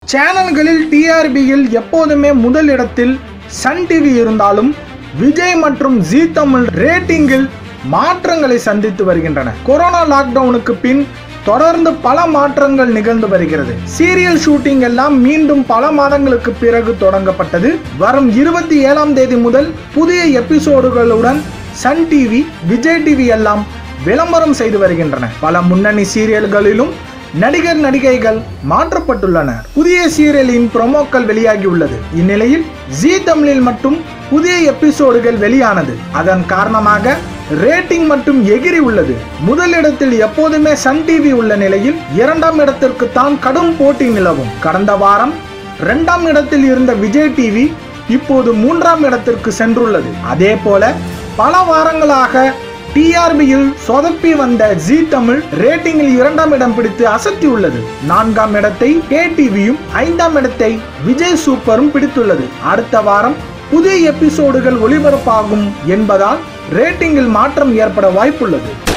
சேனல்களில் டிஆர்பியில் எப்போதுமே முதல் இடத்தில் சன் டிவி இருந்தாலும் விஜய் மற்றும் ஜீ தமிழ் ரேட்டிங்கில் மாற்றங்களை சந்தித்து வருகின்றன கொரோனா லாக்டவுனுக்கு பின் தொடர்ந்து பல மாற்றங்கள் நிகழ்ந்து வருகிறது சீரியல் ஷூட்டிங் எல்லாம் மீண்டும் பல மாதங்களுக்கு பிறகு தொடங்கப்பட்டது வரும் இருபத்தி ஏழாம் தேதி முதல் புதிய எபிசோடுகளுடன் சன் டிவி விஜய் டிவி எல்லாம் விளம்பரம் செய்து வருகின்றன பல முன்னணி சீரியல்களிலும் நடிகர் நடிகைகள் மாற்றப்பட்டுள்ளனர் புதிய சீரியலின் ப்ரோமோக்கள் வெளியாகியுள்ளது இந்நிலையில் ஜீ தமிழில் மட்டும் புதிய எபிசோடுகள் வெளியானது அதன் காரணமாக ரேட்டிங் மட்டும் எகிரி உள்ளது முதல் இடத்தில் எப்போதுமே சன் டிவி உள்ள நிலையில் இரண்டாம் இடத்திற்கு தான் கடும் போட்டி நிலவும் கடந்த வாரம் இரண்டாம் இடத்தில் இருந்த விஜய் டிவி இப்போது மூன்றாம் இடத்திற்கு சென்றுள்ளது அதே போல பல வாரங்களாக டிஆர்பியில் சொதப்பி வந்த ஜி தமிழ் ரேட்டிங்கில் இரண்டாம் இடம் பிடித்து அசத்தி உள்ளது நான்காம் இடத்தை கே டிவியும் ஐந்தாம் இடத்தை விஜய் சூப்பரும் பிடித்துள்ளது அடுத்த வாரம் புதிய எபிசோடுகள் ஒளிபரப்பாகும் என்பதால் ரேட்டிங்கில் மாற்றம் ஏற்பட வாய்ப்புள்ளது